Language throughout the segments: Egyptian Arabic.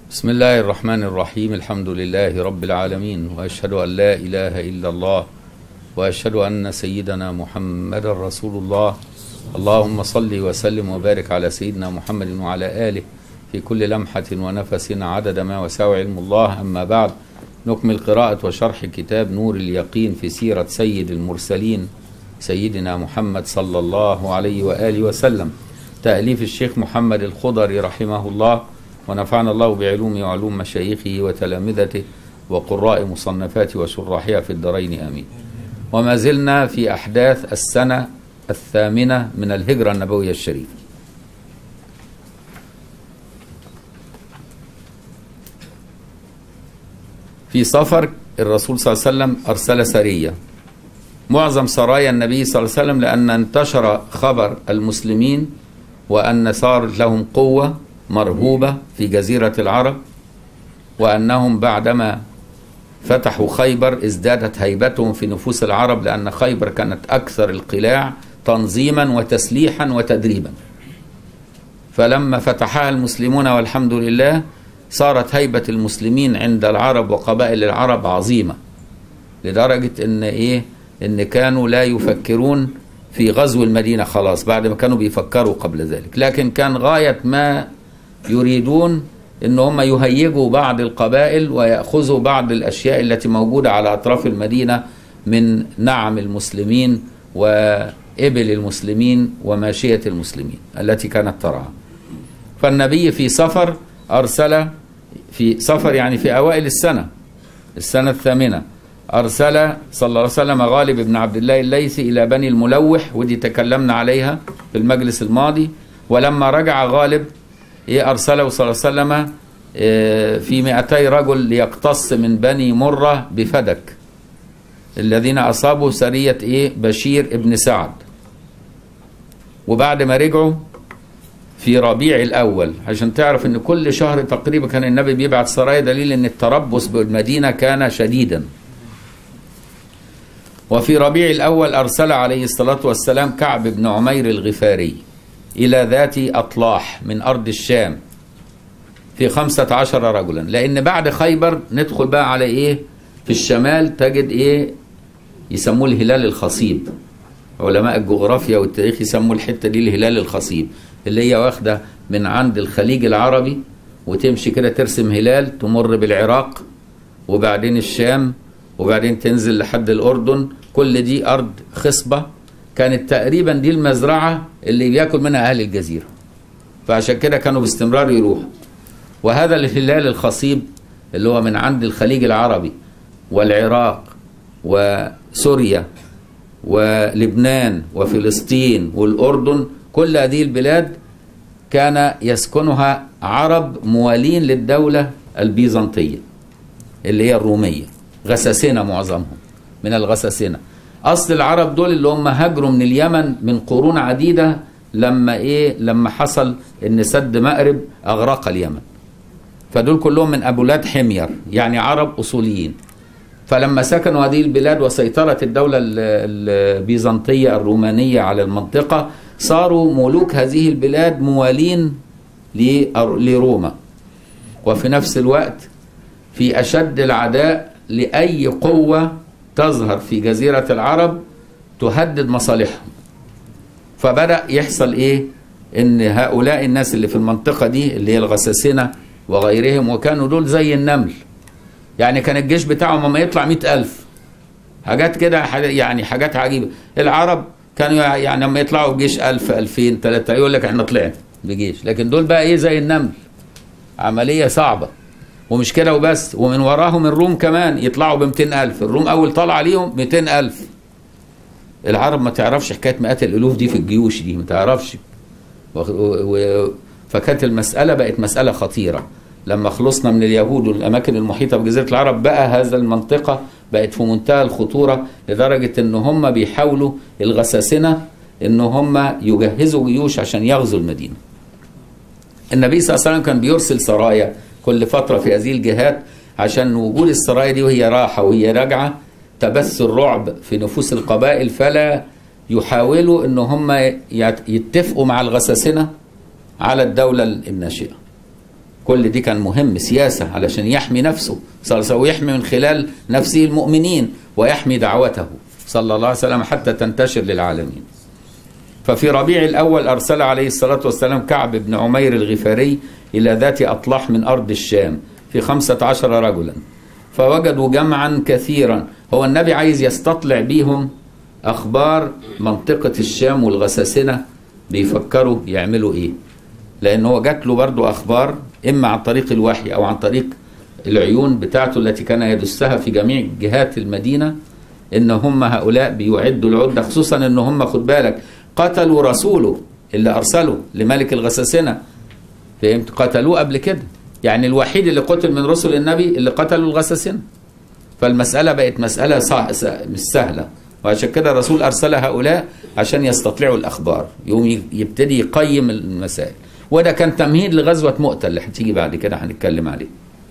بسم الله الرحمن الرحيم الحمد لله رب العالمين واشهد ان لا اله الا الله واشهد ان سيدنا محمد رسول الله اللهم صل وسلم وبارك على سيدنا محمد وعلى اله في كل لمحه ونفس عدد ما وسع علم الله اما بعد نكمل قراءه وشرح كتاب نور اليقين في سيره سيد المرسلين سيدنا محمد صلى الله عليه واله وسلم تاليف الشيخ محمد الخضري رحمه الله ونفعنا الله بعلوم وعلوم مشايخه وتلامذته وقراء مصنفاته وشراحها في الدارين امين. وما زلنا في احداث السنه الثامنه من الهجره النبويه الشريفه. في سفر الرسول صلى الله عليه وسلم ارسل سريه. معظم سرايا النبي صلى الله عليه وسلم لان انتشر خبر المسلمين وان صار لهم قوه مرهوبة في جزيرة العرب وأنهم بعدما فتحوا خيبر ازدادت هيبتهم في نفوس العرب لأن خيبر كانت أكثر القلاع تنظيما وتسليحا وتدريبا فلما فتحها المسلمون والحمد لله صارت هيبة المسلمين عند العرب وقبائل العرب عظيمة لدرجة إن إيه إن كانوا لا يفكرون في غزو المدينة خلاص بعد ما كانوا بيفكروا قبل ذلك لكن كان غاية ما يريدون ان هم يهيجوا بعض القبائل وياخذوا بعض الاشياء التي موجوده على اطراف المدينه من نعم المسلمين وابل المسلمين وماشيه المسلمين التي كانت ترعى. فالنبي في سفر ارسل في سفر يعني في اوائل السنه السنه الثامنه ارسل صلى الله عليه وسلم غالب بن عبد الله الليثي الى بني الملوح ودي تكلمنا عليها في المجلس الماضي ولما رجع غالب إيه أرسله صلى الله عليه وسلم إيه في 200 رجل ليقتص من بني مرة بفدك الذين أصابوا سرية إيه بشير ابن سعد وبعد ما رجعوا في ربيع الأول عشان تعرف إن كل شهر تقريبا كان النبي بيبعت سرايا دليل إن التربص بالمدينة كان شديدا وفي ربيع الأول أرسل عليه الصلاة والسلام كعب بن عمير الغفاري إلى ذات أطلاح من أرض الشام في خمسة عشر رجلا لأن بعد خيبر ندخل بقى على إيه في الشمال تجد إيه يسموه الهلال الخصيب علماء الجغرافيا والتاريخ يسموا الحتة دي الهلال الخصيب اللي هي واخدة من عند الخليج العربي وتمشي كده ترسم هلال تمر بالعراق وبعدين الشام وبعدين تنزل لحد الأردن كل دي أرض خصبة كانت تقريبا دي المزرعة اللي بياكل منها أهل الجزيرة فعشان كده كانوا باستمرار يروحوا وهذا الهلال الخصيب اللي هو من عند الخليج العربي والعراق وسوريا ولبنان وفلسطين والأردن كل هذه البلاد كان يسكنها عرب موالين للدولة البيزنطية اللي هي الرومية غساسنة معظمهم من الغساسنة اصل العرب دول اللي هم هاجروا من اليمن من قرون عديده لما ايه لما حصل ان سد مأرب اغرق اليمن فدول كلهم من ابولاد حمير يعني عرب اصوليين فلما سكنوا هذه البلاد وسيطرت الدوله البيزنطيه الرومانيه على المنطقه صاروا ملوك هذه البلاد موالين لروما وفي نفس الوقت في اشد العداء لاي قوه تظهر في جزيرة العرب تهدد مصالحهم فبدأ يحصل إيه إن هؤلاء الناس اللي في المنطقة دي اللي هي الغساسنة وغيرهم وكانوا دول زي النمل يعني كان الجيش بتاعهم لما يطلع مئة ألف حاجات كده يعني حاجات عجيبة العرب كانوا يعني لما يطلعوا بجيش ألف ألفين ثلاثة يقول لك احنا طلعنا بجيش لكن دول بقى إيه زي النمل عملية صعبة ومش كده وبس ومن وراهم الروم كمان يطلعوا ب ألف الروم أول طلع عليهم 200 ألف العرب ما تعرفش حكاية مئات الألوف دي في الجيوش دي ما تعرفش و... و... فكانت المسألة بقت مسألة خطيرة لما خلصنا من اليهود والأماكن المحيطة بجزيرة العرب بقى هذا المنطقة بقت في منتهى الخطورة لدرجة إن هم بيحاولوا الغساسنة إن هم يجهزوا جيوش عشان يغزوا المدينة النبي صلى الله عليه وسلم كان بيرسل سرايا كل فترة في هذه الجهات عشان وجود السرايا دي وهي راحة وهي راجعة تبث الرعب في نفوس القبائل فلا يحاولوا ان هم يتفقوا مع الغساسنة على الدولة الناشئة كل دي كان مهم سياسة علشان يحمي نفسه صلى الله عليه وسلم ويحمي من خلال نفسه المؤمنين ويحمي دعوته صلى الله عليه وسلم حتى تنتشر للعالمين ففي ربيع الأول أرسل عليه الصلاة والسلام كعب بن عمير الغفاري إلى ذات أطلاح من أرض الشام في خمسة عشر رجلا فوجدوا جمعا كثيرا هو النبي عايز يستطلع بيهم أخبار منطقة الشام والغساسنة بيفكروا يعملوا إيه لأن هو جات له برضو أخبار إما عن طريق الوحي أو عن طريق العيون بتاعته التي كان يدسها في جميع جهات المدينة إن هم هؤلاء بيعدوا العدة خصوصا إن هم خد بالك قتلوا رسوله اللي أرسله لملك الغساسنة فهمت قتلوه قبل كده يعني الوحيد اللي قتل من رسل النبي اللي قتلوا الغساسنة فالمسألة بقت مسألة صح مش سهلة وعشان كده الرسول أرسل هؤلاء عشان يستطلعوا الأخبار يقوم يبتدي يقيم المسائل وده كان تمهيد لغزوة مؤتة اللي هتيجي بعد كده هنتكلم عليه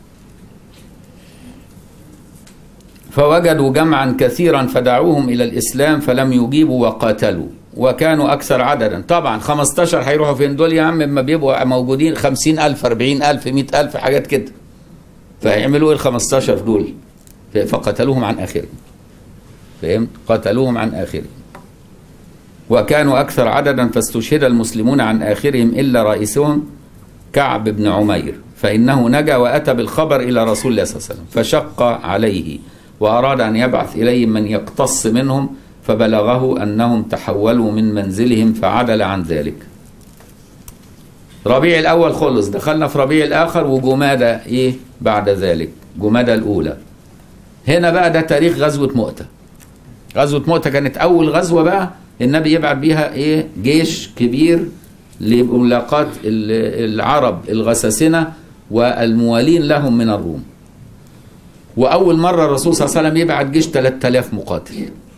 فوجدوا جمعا كثيرا فدعوهم إلى الإسلام فلم يجيبوا وقاتلوا وكانوا أكثر عددا طبعا 15 هيروحوا فين دول يا عم اما بيبقوا موجودين 50000 40000 100000 حاجات كده فهيعملوا ايه ال 15 دول فقتلوهم عن آخرهم فهمت قتلوهم عن آخرهم وكانوا أكثر عددا فاستشهد المسلمون عن آخرهم إلا رئيسهم كعب بن عمير فإنه نجا وأتى بالخبر إلى رسول الله صلى الله عليه وسلم فشق عليه وأراد أن يبعث إليهم من يقتص منهم فبلغه أنهم تحولوا من منزلهم فعدل عن ذلك ربيع الأول خلص دخلنا في ربيع الآخر وجمادة إيه بعد ذلك جمادة الأولى هنا بقى ده تاريخ غزوة مؤتة غزوة مؤتة كانت أول غزوة بقى النبي يبعت بيها إيه جيش كبير لملاقاة العرب الغساسنة والموالين لهم من الروم وأول مرة الرسول صلى الله عليه وسلم يبعت جيش 3000 مقاتل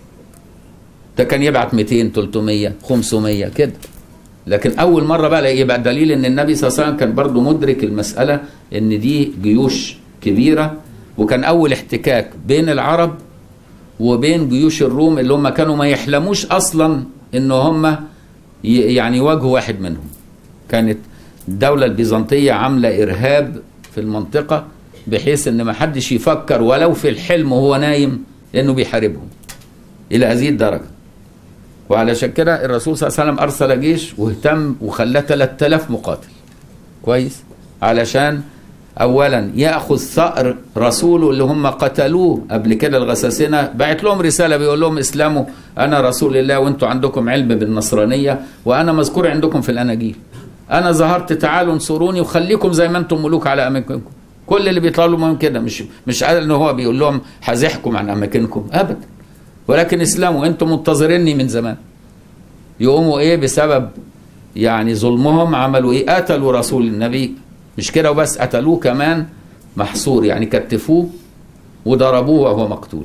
ده كان يبعت 200 300 500 كده لكن أول مرة بقى يبقى دليل إن النبي صلى الله عليه وسلم كان برضه مدرك المسألة إن دي جيوش كبيرة وكان أول احتكاك بين العرب وبين جيوش الروم اللي هم كانوا ما يحلموش أصلا إن هم يعني يواجهوا واحد منهم كانت الدولة البيزنطية عاملة إرهاب في المنطقة بحيث إن ما حدش يفكر ولو في الحلم وهو نايم إنه بيحاربهم إلى هذه الدرجة وعلشان كده الرسول صلى الله عليه وسلم أرسل جيش واهتم وخلاه 3000 مقاتل كويس علشان أولا يأخذ ثأر رسوله اللي هم قتلوه قبل كده الغساسنة بعت لهم رسالة بيقول لهم اسلموا أنا رسول الله وأنتوا عندكم علم بالنصرانية وأنا مذكور عندكم في الأناجيل أنا ظهرت تعالوا انصروني وخليكم زي ما أنتم ملوك على أماكنكم كل اللي بيطلعوا لهم كده مش مش قال ان هو بيقول لهم هزحكم عن اماكنكم ابدا ولكن اسلموا انتم منتظريني من زمان يقوموا ايه بسبب يعني ظلمهم عملوا ايه قتلوا رسول النبي مش كده وبس قتلوه كمان محصور يعني كتفوه وضربوه وهو مقتول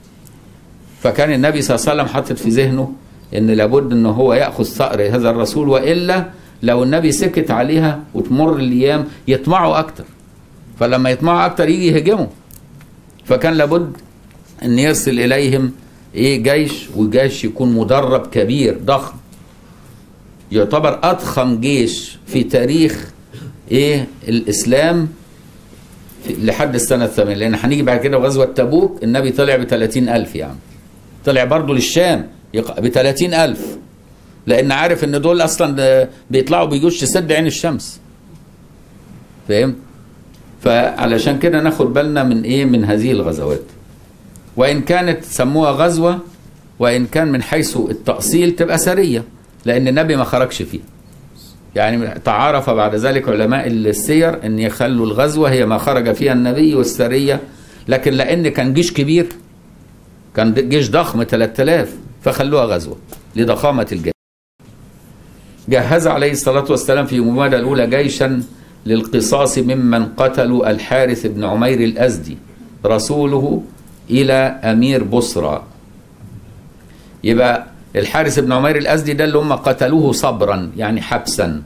فكان النبي صلى الله عليه وسلم حاطط في ذهنه ان لابد ان هو ياخذ ثأر هذا الرسول والا لو النبي سكت عليها وتمر الايام يطمعوا اكتر فلما يطمعوا اكتر يجي يهجموا فكان لابد ان يرسل اليهم ايه جيش وجيش يكون مدرب كبير ضخم يعتبر اضخم جيش في تاريخ ايه الاسلام لحد السنة الثامنة لأن هنيجي بعد كده غزوة تبوك النبي طلع ب 30000 يعني طلع برضه للشام ب 30000 لأن عارف إن دول أصلا بيطلعوا بيجوش تسد عين الشمس فهمت؟ فعلشان كده ناخد بالنا من إيه من هذه الغزوات وإن كانت سموها غزوة وإن كان من حيث التأصيل تبقى سرية لأن النبي ما خرجش فيها يعني تعارف بعد ذلك علماء السير ان يخلوا الغزوه هي ما خرج فيها النبي والسريه لكن لان كان جيش كبير كان جيش ضخم 3000 فخلوها غزوه لضخامه الجيش. جهز عليه الصلاه والسلام في جمادى الاولى جيشا للقصاص ممن قتلوا الحارث بن عمير الازدي رسوله الى امير بصرى. يبقى الحارث بن عمير الأزدي ده اللي هم قتلوه صبرا يعني حبسا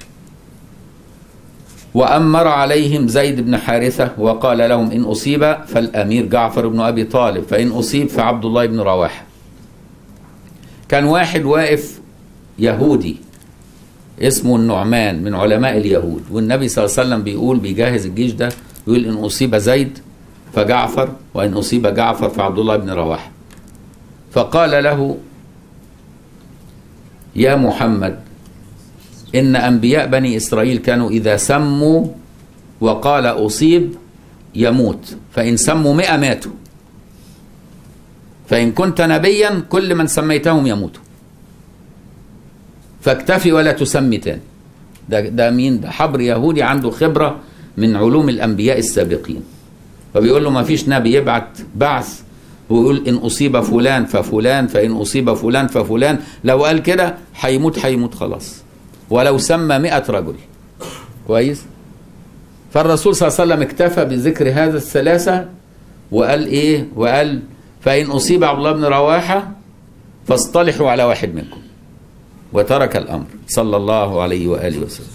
وأمر عليهم زيد بن حارثة وقال لهم إن أصيب فالأمير جعفر بن أبي طالب فإن أصيب فعبد الله بن رواحة كان واحد واقف يهودي اسمه النعمان من علماء اليهود والنبي صلى الله عليه وسلم بيقول بيجهز الجيش ده يقول ان اصيب زيد فجعفر وان اصيب جعفر فعبد الله بن رواحه فقال له يا محمد ان انبياء بني اسرائيل كانوا اذا سموا وقال اصيب يموت فان سموا مئة ماتوا فان كنت نبيا كل من سميتهم يموتوا فاكتفي ولا تسمي تاني ده ده مين ده حبر يهودي عنده خبره من علوم الانبياء السابقين فبيقول له ما فيش نبي يبعت بعث ويقول ان اصيب فلان ففلان فان اصيب فلان ففلان لو قال كده هيموت هيموت خلاص ولو سمى مئة رجل كويس فالرسول صلى الله عليه وسلم اكتفى بذكر هذا الثلاثة وقال ايه وقال فإن أصيب عبد الله بن رواحة فاصطلحوا على واحد منكم وترك الأمر صلى الله عليه وآله وسلم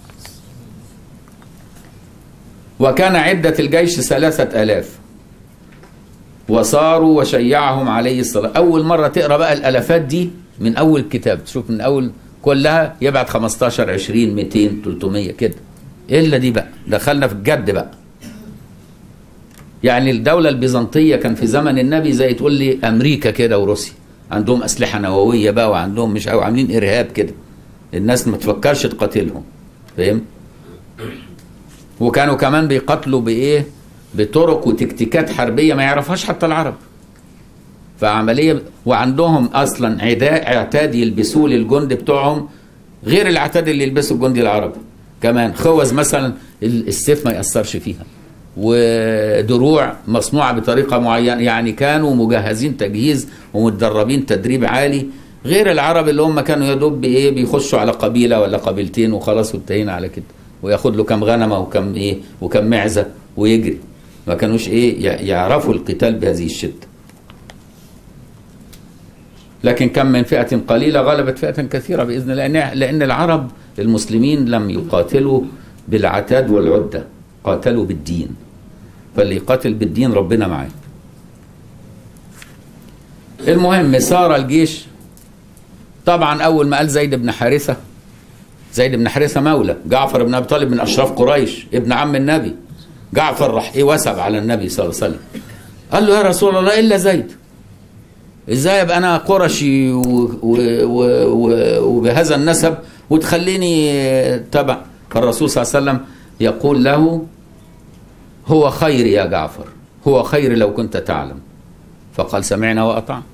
وكان عدة الجيش ثلاثة آلاف وصاروا وشيعهم عليه الصلاة أول مرة تقرأ بقى الألفات دي من أول كتاب تشوف من أول كلها يبعت 15 20 200 300 كده إلا دي بقى دخلنا في الجد بقى يعني الدولة البيزنطية كان في زمن النبي زي تقول لي أمريكا كده وروسيا عندهم أسلحة نووية بقى وعندهم مش أو عاملين إرهاب كده الناس ما تفكرش تقاتلهم فاهم وكانوا كمان بيقاتلوا بإيه بطرق وتكتيكات حربية ما يعرفهاش حتى العرب فعملية وعندهم أصلا عداء اعتاد يلبسوه للجند بتوعهم غير العتاد اللي يلبسه الجندي العربي كمان خوذ مثلا السيف ما يأثرش فيها ودروع مصنوعة بطريقة معينة يعني كانوا مجهزين تجهيز ومتدربين تدريب عالي غير العرب اللي هم كانوا يا دوب بايه بيخشوا على قبيله ولا قبيلتين وخلاص وانتهينا على كده وياخد له كام غنمه وكم ايه وكم معزه ويجري ما كانوش ايه يعرفوا القتال بهذه الشده لكن كم من فئه قليله غلبت فئه كثيره باذن الله لان العرب المسلمين لم يقاتلوا بالعتاد والعده قاتلوا بالدين فاللي يقاتل بالدين ربنا معاه المهم سار الجيش طبعا اول ما قال زيد بن حارثه زيد بن حارثه مولى جعفر بن ابي طالب من اشراف قريش ابن عم النبي جعفر راح ايه وسب على النبي صلى الله عليه وسلم قال له يا رسول الله الا زيد ازاي ابقى انا قرشي و و و و وبهذا النسب وتخليني تبع فالرسول صلى الله عليه وسلم يقول له هو خير يا جعفر هو خير لو كنت تعلم فقال سمعنا واطعنا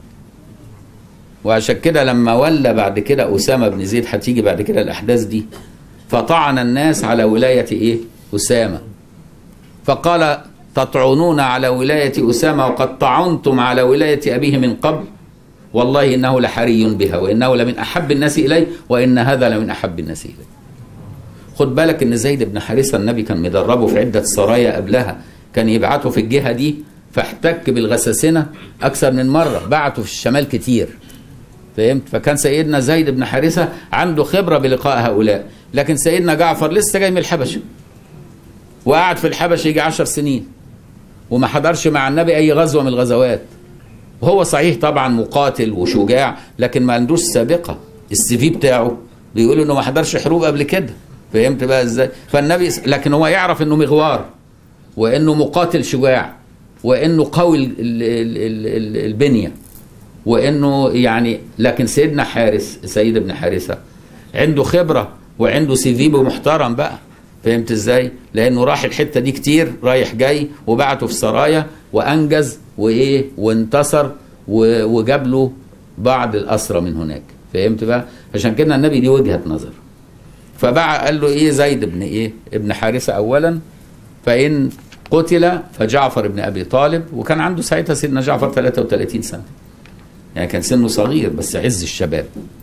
وعشان كده لما ولى بعد كده أسامة بن زيد هتيجي بعد كده الأحداث دي فطعن الناس على ولاية إيه؟ أسامة فقال تطعنون على ولاية أسامة وقد طعنتم على ولاية أبيه من قبل والله إنه لحري بها وإنه لمن أحب الناس إليه وإن هذا لمن أحب الناس إليه خد بالك إن زيد بن حارثة النبي كان مدربه في عدة سرايا قبلها كان يبعته في الجهة دي فاحتك بالغساسنة أكثر من مرة بعته في الشمال كتير فهمت فكان سيدنا زيد بن حارثة عنده خبرة بلقاء هؤلاء لكن سيدنا جعفر لسه جاي من الحبشة وقعد في الحبشة يجي عشر سنين وما حضرش مع النبي أي غزوة من الغزوات وهو صحيح طبعا مقاتل وشجاع لكن ما عندوش سابقة السي في بتاعه بيقول انه ما حضرش حروب قبل كده فهمت بقى ازاي فالنبي لكن هو يعرف انه مغوار وانه مقاتل شجاع وانه قوي ال ال ال ال البنيه وانه يعني لكن سيدنا حارس سيد ابن حارثه عنده خبره وعنده سي في محترم بقى فهمت ازاي؟ لانه راح الحته دي كتير رايح جاي وبعته في سرايا وانجز وايه وانتصر وجاب له بعض الاسرى من هناك فهمت بقى؟ عشان كده النبي دي وجهه نظر فبقى قال له ايه زيد بن ايه؟ ابن حارثه اولا فان قتل فجعفر بن ابي طالب وكان عنده ساعتها سيدنا جعفر 33 سنه يعني كان سنه صغير بس عز الشباب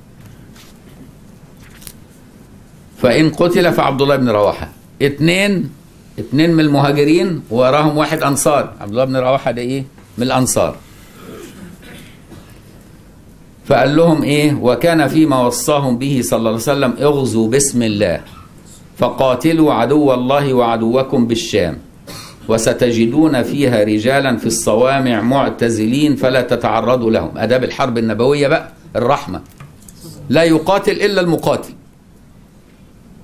فإن قتل فعبد الله بن رواحة اتنين اتنين من المهاجرين وراهم واحد أنصار عبد الله بن رواحة ده إيه من الأنصار فقال لهم إيه وكان فيما وصاهم به صلى الله عليه وسلم اغزوا بسم الله فقاتلوا عدو الله وعدوكم بالشام وستجدون فيها رجالا في الصوامع معتزلين فلا تتعرضوا لهم اداب الحرب النبويه بقى الرحمه لا يقاتل الا المقاتل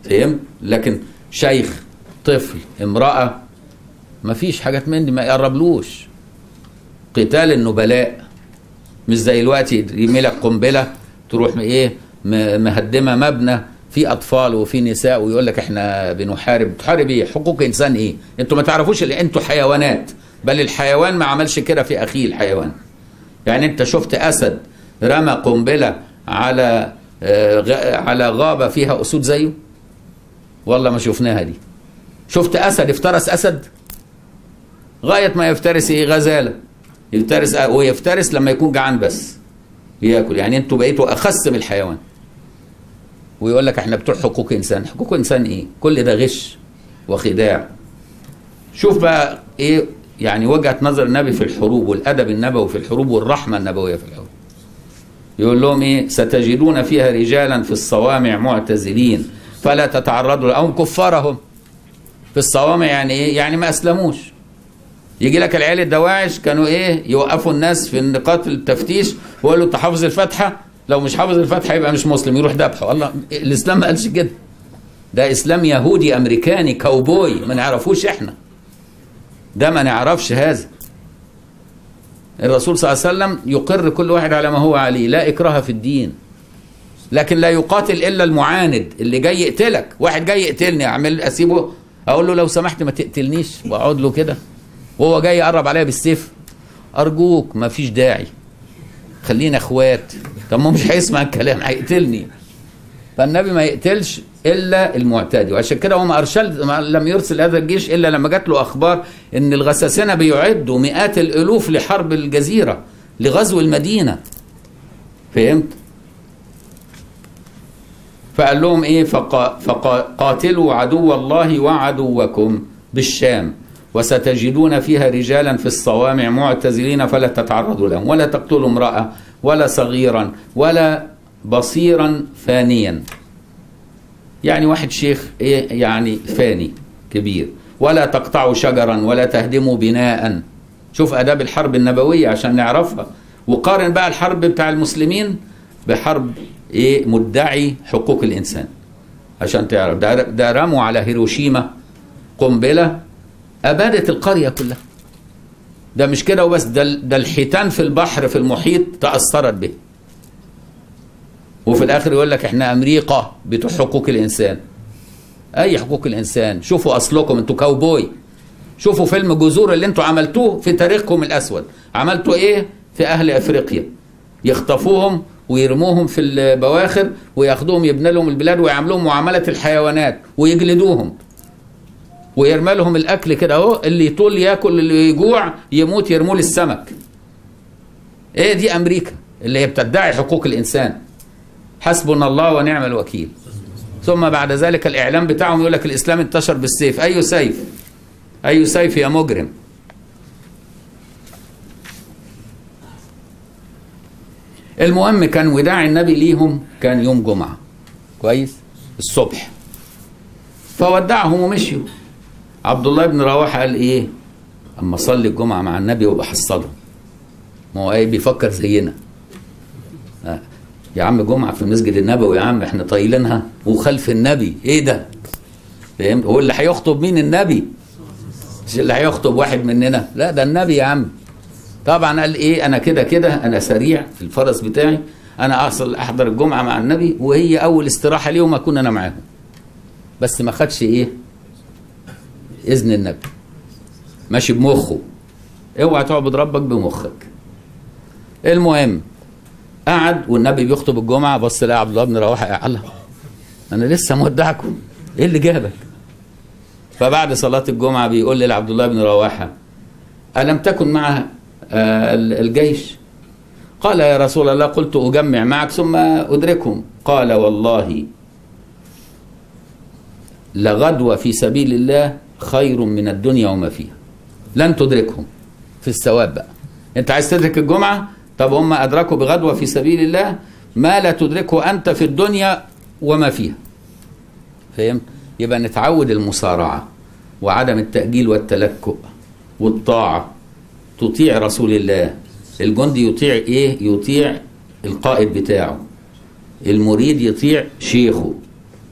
فهمت لكن شيخ طفل امرأة ما فيش حاجات من دي ما يقربلوش قتال النبلاء مش زي الوقت يرمي لك قنبله تروح ايه م- مهدمه مبنى في اطفال وفي نساء ويقول لك احنا بنحارب بتحارب ايه حقوق انسان ايه انتوا ما تعرفوش اللي انتوا حيوانات بل الحيوان ما عملش كده في اخيه الحيوان يعني انت شفت اسد رمى قنبله على آه، غ- على غابه فيها اسود زيه والله ما شفناها دي شفت اسد افترس اسد غايه ما يفترس ايه غزاله يفترس ويفترس لما يكون جعان بس ياكل يعني انتوا بقيتوا اخس من الحيوان ويقول لك احنا بتوع حقوق انسان حقوق انسان ايه كل ده غش وخداع شوف بقى ايه يعني وجهه نظر النبي في الحروب والادب النبوي في الحروب والرحمه النبويه في الحروب يقول لهم ايه ستجدون فيها رجالا في الصوامع معتزلين فلا تتعرضوا لهم كفارهم في الصوامع يعني ايه يعني ما اسلموش يجي لك العيال الدواعش كانوا ايه يوقفوا الناس في النقاط التفتيش ويقول له انت حافظ الفاتحه لو مش حافظ الفاتحه يبقى مش مسلم يروح ذبحه والله الاسلام ما قالش كده ده اسلام يهودي امريكاني كاوبوي ما نعرفوش احنا ده ما نعرفش هذا الرسول صلى الله عليه وسلم يقر كل واحد على ما هو عليه لا اكراه في الدين لكن لا يقاتل الا المعاند اللي جاي يقتلك واحد جاي يقتلني اعمل اسيبه اقول له لو سمحت ما تقتلنيش واقعد له كده وهو جاي يقرب عليا بالسيف ارجوك ما فيش داعي خلينا اخوات طب ما مش هيسمع الكلام هيقتلني فالنبي ما يقتلش الا المعتدي وعشان كده هو ما ارسل ما لم يرسل هذا الجيش الا لما جات له اخبار ان الغساسنه بيعدوا مئات الالوف لحرب الجزيره لغزو المدينه فهمت فقال لهم ايه فقا فقاتلوا عدو الله وعدوكم بالشام وستجدون فيها رجالا في الصوامع معتزلين فلا تتعرضوا لهم ولا تقتلوا امرأة ولا صغيرا ولا بصيرا فانيا يعني واحد شيخ ايه يعني فاني كبير ولا تقطعوا شجرا ولا تهدموا بناء شوف اداب الحرب النبويه عشان نعرفها وقارن بقى الحرب بتاع المسلمين بحرب ايه مدعي حقوق الانسان عشان تعرف ده ده رموا على هيروشيما قنبله ابادت القريه كلها ده مش كده وبس ده ده الحيتان في البحر في المحيط تاثرت به وفي الاخر يقول لك احنا امريكا بتوع حقوق الانسان اي حقوق الانسان شوفوا اصلكم انتوا كاوبوي شوفوا فيلم جذور اللي انتوا عملتوه في تاريخكم الاسود عملتوا ايه في اهل افريقيا يخطفوهم ويرموهم في البواخر وياخدوهم يبنى لهم البلاد ويعملوهم معامله الحيوانات ويجلدوهم ويرمى لهم الاكل كده اهو اللي يطول ياكل اللي يجوع يموت يرموه للسمك ايه دي امريكا اللي هي بتدعي حقوق الانسان حسبنا الله ونعم الوكيل ثم بعد ذلك الاعلام بتاعهم يقول لك الاسلام انتشر بالسيف اي سيف اي سيف يا مجرم المهم كان وداع النبي ليهم كان يوم جمعه كويس الصبح فودعهم ومشيوا عبد الله بن رواحه قال ايه اما اصلي الجمعه مع النبي وابقى احصلهم ما هو ايه بيفكر زينا آه. يا عم جمعه في المسجد النبوي يا عم احنا طايلينها وخلف النبي ايه ده فهمت هو اللي هيخطب مين النبي مش اللي هيخطب واحد مننا لا ده النبي يا عم طبعا قال ايه انا كده كده انا سريع في الفرس بتاعي انا اصل احضر الجمعه مع النبي وهي اول استراحه ليهم اكون انا معاهم بس ما خدش ايه اذن النبي ماشي بمخه اوعى تعبد ربك بمخك المهم قعد والنبي بيخطب الجمعه بص لقى عبد الله بن رواحه الله انا لسه مودعكم ايه اللي جابك فبعد صلاه الجمعه بيقول لي لعبد الله بن رواحه الم تكن مع آه الجيش قال يا رسول الله قلت اجمع معك ثم ادركهم قال والله لغدوة في سبيل الله خير من الدنيا وما فيها لن تدركهم في الثواب بقى انت عايز تدرك الجمعة طب هم أدركوا بغدوة في سبيل الله ما لا تدركه أنت في الدنيا وما فيها فهمت يبقى نتعود المصارعة وعدم التأجيل والتلكؤ والطاعة تطيع رسول الله الجندي يطيع ايه يطيع القائد بتاعه المريد يطيع شيخه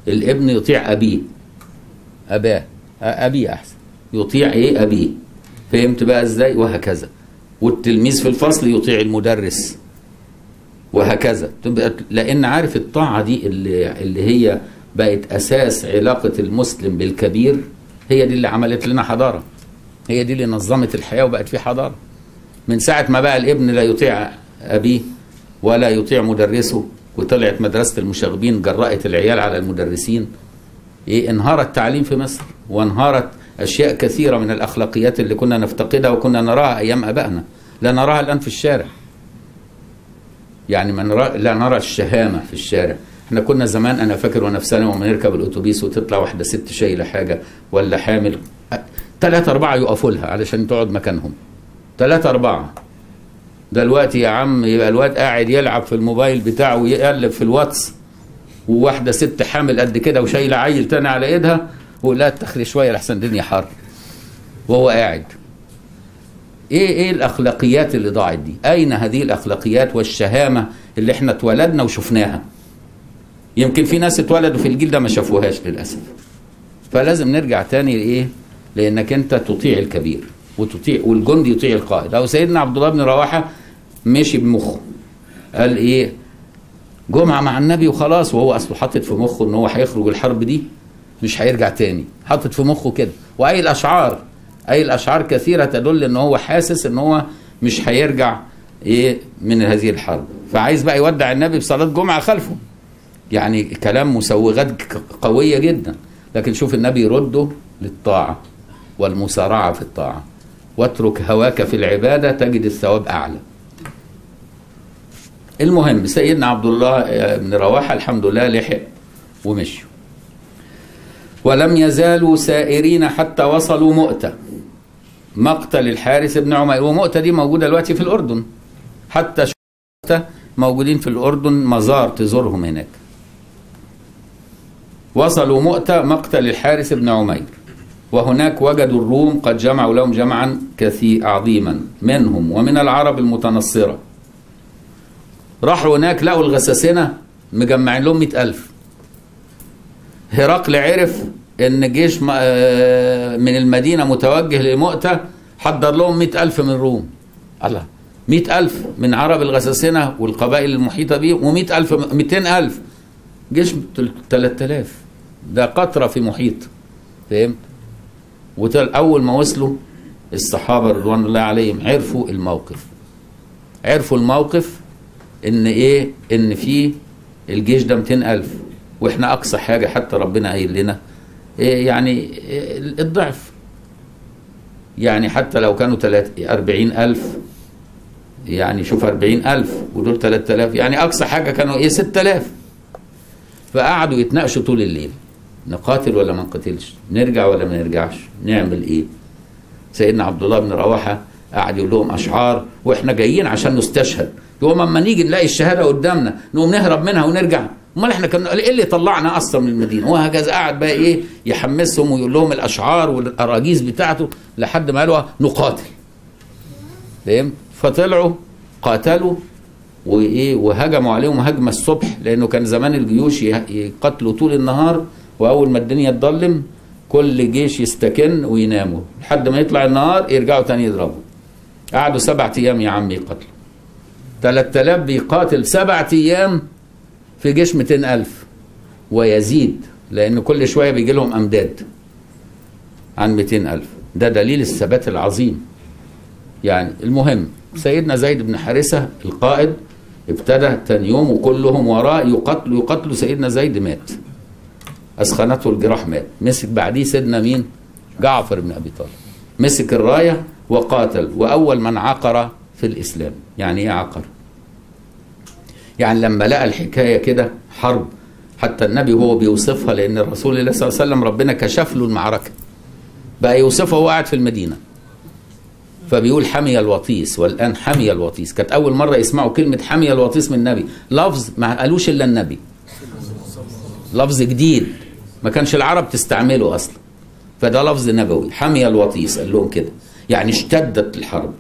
الابن يطيع ابيه اباه ابيه احسن يطيع ايه ابيه فهمت بقى ازاي وهكذا والتلميذ في الفصل يطيع المدرس وهكذا تبقى لان عارف الطاعه دي اللي اللي هي بقت اساس علاقه المسلم بالكبير هي دي اللي عملت لنا حضاره هي دي اللي نظمت الحياه وبقت في حضاره من ساعه ما بقى الابن لا يطيع ابيه ولا يطيع مدرسه وطلعت مدرسه المشاغبين جرأت العيال على المدرسين ايه انهار التعليم في مصر وانهارت اشياء كثيره من الاخلاقيات اللي كنا نفتقدها وكنا نراها ايام ابائنا لا نراها الان في الشارع يعني ما نرى لا نرى الشهامه في الشارع احنا كنا زمان انا فاكر وانا في ثانوي وما نركب الاتوبيس وتطلع واحده ست شايله حاجه ولا حامل ثلاثة أربعة يقفوا لها علشان تقعد مكانهم ثلاثة أربعة دلوقتي يا عم يبقى الواد قاعد يلعب في الموبايل بتاعه ويقلب في الواتس وواحدة ست حامل قد كده وشايلة عيل تاني على ايدها ولا تخلي شوية لحسن الدنيا حر وهو قاعد ايه ايه الاخلاقيات اللي ضاعت دي اين هذه الاخلاقيات والشهامة اللي احنا اتولدنا وشفناها يمكن في ناس اتولدوا في الجيل ده ما شافوهاش للاسف فلازم نرجع تاني لايه لانك انت تطيع الكبير وتطيع والجندي يطيع القائد او سيدنا عبد الله بن رواحه مشي بمخه قال ايه جمعه مع النبي وخلاص وهو اصله حاطط في مخه ان هو هيخرج الحرب دي مش هيرجع تاني حاطط في مخه كده واي الاشعار اي الاشعار كثيره تدل ان هو حاسس ان هو مش هيرجع ايه من هذه الحرب فعايز بقى يودع النبي بصلاه جمعه خلفه يعني كلام مسوغات قويه جدا لكن شوف النبي يرده للطاعه والمسارعه في الطاعه واترك هواك في العباده تجد الثواب اعلى المهم سيدنا عبد الله بن رواحه الحمد لله لحق ومشوا ولم يزالوا سائرين حتى وصلوا مؤتة مقتل الحارث بن عمير ومؤتة دي موجودة دلوقتي في الأردن حتى مؤتة موجودين في الأردن مزار تزورهم هناك وصلوا مؤتة مقتل الحارث بن عمير وهناك وجدوا الروم قد جمعوا لهم جمعا كثير عظيما منهم ومن العرب المتنصرة راحوا هناك لقوا الغساسنة مجمعين لهم مئة ألف هرقل عرف ان جيش من المدينة متوجه لمؤتة حضر لهم مئة ألف من الروم الله مئة ألف من عرب الغساسنة والقبائل المحيطة به ومئة ألف مئتين ألف جيش تلات آلاف ده قطرة في محيط فهمت أول ما وصلوا الصحابة رضوان الله عليهم عرفوا الموقف عرفوا الموقف ان ايه ان في الجيش ده 200 ألف واحنا اقصى حاجه حتى ربنا قايل لنا إيه يعني إيه الضعف يعني حتى لو كانوا أربعين ألف يعني شوف أربعين ألف ودول تلات آلاف يعني أقصى حاجة كانوا إيه ست آلاف فقعدوا يتناقشوا طول الليل نقاتل ولا ما نقاتلش نرجع ولا ما نرجعش نعمل إيه سيدنا عبد الله بن رواحة قعد يقول لهم أشعار وإحنا جايين عشان نستشهد يوم اما نيجي نلاقي الشهاده قدامنا نقوم نهرب منها ونرجع امال احنا كنا ايه اللي طلعنا اصلا من المدينه وهكذا قعد بقى ايه يحمسهم ويقول لهم الاشعار والاراجيز بتاعته لحد ما قالوا نقاتل فاهم فطلعوا قاتلوا وايه وهجموا عليهم هجمه الصبح لانه كان زمان الجيوش يقاتلوا طول النهار واول ما الدنيا تضلم كل جيش يستكن ويناموا لحد ما يطلع النهار يرجعوا تاني يضربوا قعدوا سبعة ايام يا عم يقاتلوا 3000 بيقاتل سبعة أيام في جيش 200 ألف ويزيد لأن كل شوية بيجي لهم أمداد عن 200 ألف ده دليل الثبات العظيم يعني المهم سيدنا زيد بن حارثة القائد ابتدى تاني يوم وكلهم وراه يقتلوا يقتلوا سيدنا زيد مات أسخنته الجراح مات مسك بعديه سيدنا مين جعفر بن أبي طالب مسك الراية وقاتل وأول من عقر في الإسلام يعني إيه عقر يعني لما لقى الحكاية كده حرب حتى النبي هو بيوصفها لأن الرسول الله صلى الله عليه وسلم ربنا كشف له المعركة بقى يوصفها وهو قاعد في المدينة فبيقول حمي الوطيس والآن حمي الوطيس كانت أول مرة يسمعوا كلمة حمي الوطيس من النبي لفظ ما قالوش إلا النبي لفظ جديد ما كانش العرب تستعمله أصلا فده لفظ نبوي حمي الوطيس قال لهم كده يعني اشتدت الحرب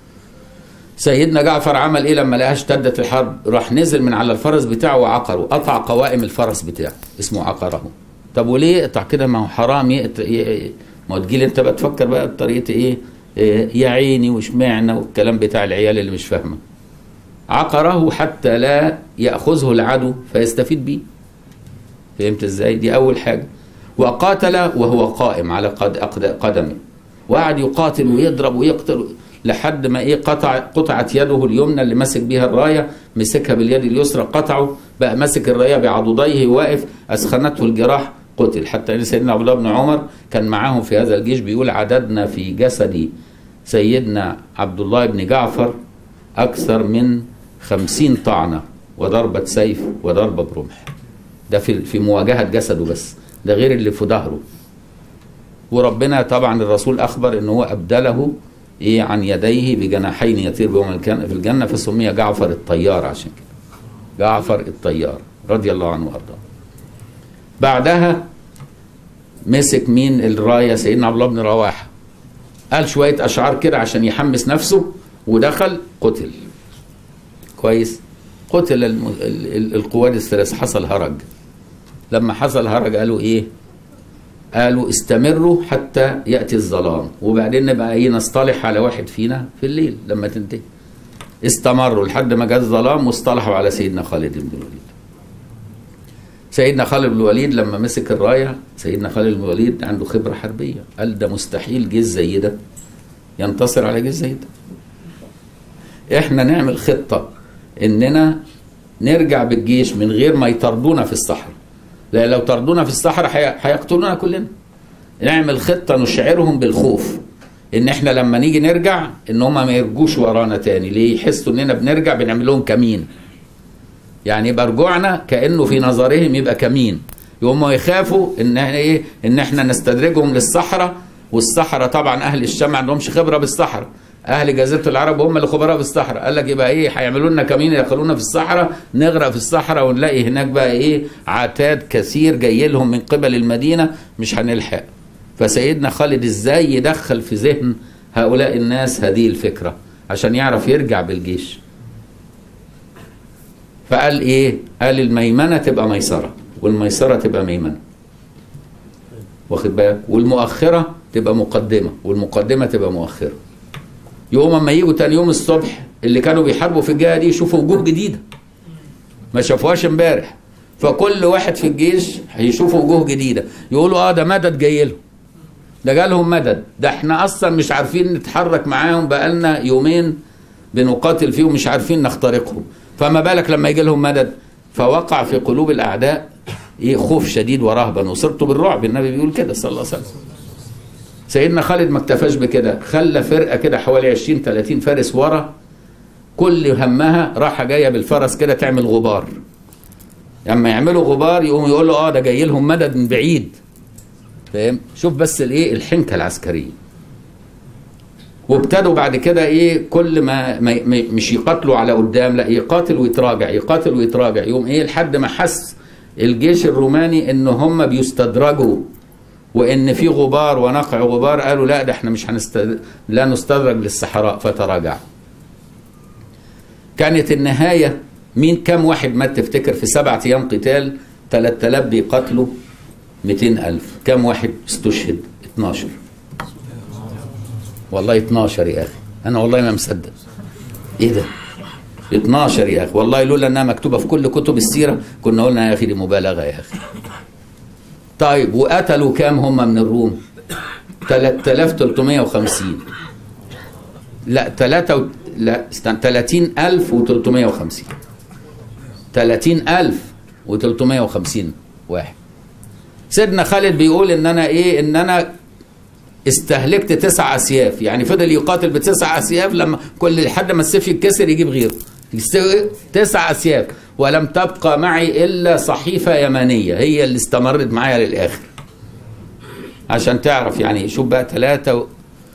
سيدنا جعفر عمل ايه لما لقاها اشتدت الحرب راح نزل من على الفرس بتاعه وعقره قطع قوائم الفرس بتاعه اسمه عقره طب وليه يقطع كده ما هو حرام يقطع ي- ما هو تجيلي انت بقى تفكر بقى بطريقه ايه إيه، يا عيني واشمعنى والكلام بتاع العيال اللي مش فاهمه عقره حتى لا ياخذه العدو فيستفيد بيه فهمت ازاي دي اول حاجه وقاتل وهو قائم على قد أقد- قدمه وقعد يقاتل ويضرب ويقتل لحد ما ايه قطع قطعت يده اليمنى اللي ماسك بيها الرايه مسكها باليد اليسرى قطعه بقى ماسك الرايه بعضديه واقف اسخنته الجراح قتل حتى ان سيدنا عبد الله بن عمر كان معاهم في هذا الجيش بيقول عددنا في جسد سيدنا عبد الله بن جعفر اكثر من خمسين طعنه وضربه سيف وضربه برمح ده في في مواجهه جسده بس ده غير اللي في ظهره وربنا طبعا الرسول اخبر ان هو ابدله ايه عن يديه بجناحين يطير بهما الكن- في الجنه فسمي جعفر الطيار عشان كده جعفر الطيار رضي الله عنه وارضاه بعدها مسك مين الرايه سيدنا عبد الله بن رواحه قال شويه اشعار كده عشان يحمس نفسه ودخل قتل كويس قتل الم... ال- ال- القواد الثلاث حصل هرج لما حصل هرج قالوا ايه قالوا استمروا حتى ياتي الظلام وبعدين نبقى ايه نصطلح على واحد فينا في الليل لما تنتهي استمروا لحد ما جاء الظلام واصطلحوا على سيدنا خالد بن الوليد سيدنا خالد بن الوليد لما مسك الرايه سيدنا خالد بن الوليد عنده خبره حربيه قال ده مستحيل جيش زي ده ينتصر على جيش زي ده احنا نعمل خطه اننا نرجع بالجيش من غير ما يطردونا في الصحراء لان لو طردونا في الصحراء هي- هيقتلونا كلنا نعمل خطه نشعرهم بالخوف ان احنا لما نيجي نرجع ان هم ما يرجوش ورانا تاني ليه يحسوا اننا بنرجع بنعمل لهم كمين يعني يبقى رجوعنا كانه في نظرهم يبقى كمين يقوموا يخافوا ان احنا ايه ان احنا نستدرجهم للصحراء والصحراء طبعا اهل الشام ما عندهمش خبره بالصحراء اهل جزيره العرب هم اللي خبراء بالصحراء قال لك يبقى ايه هيعملوا لنا كمين يدخلونا في الصحراء نغرق في الصحراء ونلاقي هناك بقى ايه عتاد كثير جاي لهم من قبل المدينه مش هنلحق فسيدنا خالد ازاي يدخل في ذهن هؤلاء الناس هذه الفكره عشان يعرف يرجع بالجيش فقال ايه قال الميمنه تبقى ميسره والميسره تبقى ميمنه واخد بالك والمؤخره تبقى مقدمه والمقدمه تبقى مؤخره يقوم اما يجوا تاني يوم الصبح اللي كانوا بيحاربوا في الجهه دي يشوفوا وجوه جديده ما شافوهاش امبارح فكل واحد في الجيش هيشوفوا وجوه جديده يقولوا اه ده مدد جاي لهم ده جالهم مدد ده احنا اصلا مش عارفين نتحرك معاهم بقالنا يومين بنقاتل فيهم مش عارفين نخترقهم فما بالك لما يجي لهم مدد فوقع في قلوب الاعداء ايه خوف شديد ورهبا وصرت بالرعب النبي بيقول كده صلى الله عليه وسلم سيدنا خالد ما اكتفاش بكده خلى فرقه كده حوالي 20 30 فارس ورا كل همها راحه جايه بالفرس كده تعمل غبار لما يعملوا غبار يقوم يقول له اه ده جاي لهم مدد من بعيد فاهم شوف بس الايه الحنكه العسكريه وابتدوا بعد كده ايه كل ما, ما ما- مش يقاتلوا على قدام لا يقاتل ويتراجع يقاتل ويتراجع يقوم ايه لحد ما حس الجيش الروماني ان هم بيستدرجوا وان في غبار ونقع غبار قالوا لا ده احنا مش هنستد... لا نستدرج للصحراء فتراجع كانت النهايه مين كم واحد مات تفتكر في سبعة ايام قتال 3000 بيقاتلوا 200000 كم واحد استشهد 12 والله 12 يا اخي انا والله ما مصدق ايه ده 12 يا اخي والله لولا انها مكتوبه في كل كتب السيره كنا قلنا يا اخي دي مبالغه يا اخي طيب وقتلوا كام هم من الروم 3350 لا 3 و... لا استنى 30350 30350 واحد سيدنا خالد بيقول ان انا ايه ان انا استهلكت تسع اسياف يعني فضل يقاتل بتسع اسياف لما كل لحد ما السيف يتكسر يجيب غيره يستوي تسع اسياف ولم تبقى معي الا صحيفه يمانيه هي اللي استمرت معايا للاخر عشان تعرف يعني شوف بقى 3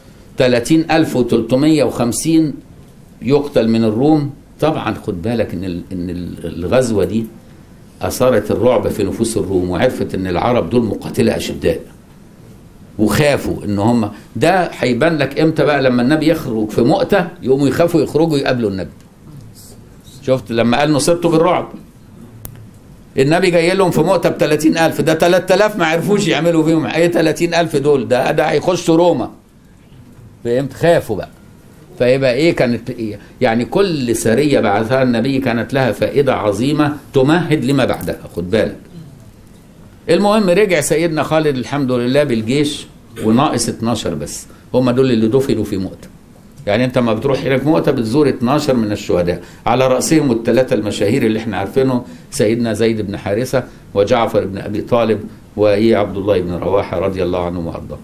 30350 يقتل من الروم طبعا خد بالك ان ال- ان ال- الغزوه دي اثارت الرعب في نفوس الروم وعرفت ان العرب دول مقاتله اشداء وخافوا ان هم ده هيبان لك امتى بقى لما النبي يخرج في مؤتة يقوموا يخافوا يخرجوا يقابلوا النبي شفت لما قال نصرته بالرعب النبي جاي لهم في مؤتة ب 30000 ده 3000 ما عرفوش يعملوا فيهم ايه 30000 دول ده ده هيخشوا روما فهمت خافوا بقى فيبقى ايه كانت إيه؟ يعني كل سريه بعثها النبي كانت لها فائده عظيمه تمهد لما بعدها خد بالك المهم رجع سيدنا خالد الحمد لله بالجيش وناقص 12 بس هم دول اللي دفنوا في مؤتة يعني انت ما بتروح هناك مؤتة بتزور 12 من الشهداء على رأسهم الثلاثة المشاهير اللي احنا عارفينهم سيدنا زيد بن حارثة وجعفر بن أبي طالب وإيه عبد الله بن رواحة رضي الله عنهم وأرضاهم